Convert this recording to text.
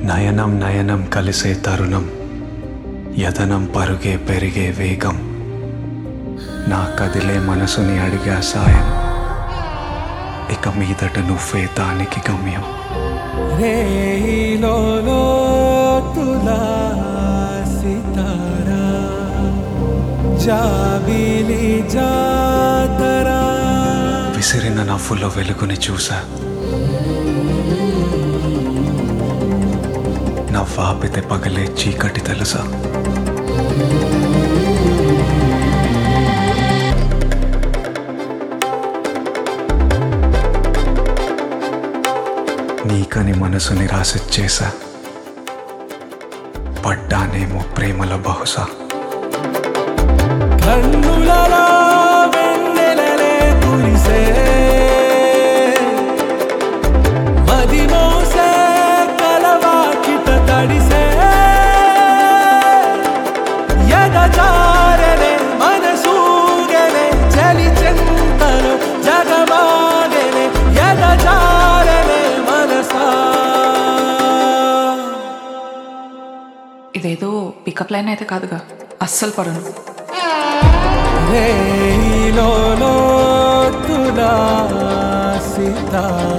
నయనం నయనం కలిసే తరుణం యతనం పరుగే పెరిగే వేగం నా కదిలే మనసుని అడిగా సాయం ఇక మీదట నువ్వే దానికి గమ్యం రేయిలో తులా సితారా జాబిలి జాతరా విసిరిన నవ్వులో వెలుగుని చూసా నవ్వాపితే పగలే చీకటి తెలుసా నీకని మనసుని రాసిచ్చేసా పడ్డానేమో ప్రేమల బహుశా కన్నులలో వెన్నెలలే కురిసే మది మోసే కలవాకిట తడిసే ఎదచారనే మనసూగనే చలి చెంతను జగమాగనే ఎదచారనే మనసా ఇదేదో పికప్ లైన్ అయితే కాదుగా అస్సలు పడను రేయిలో తులా సితారా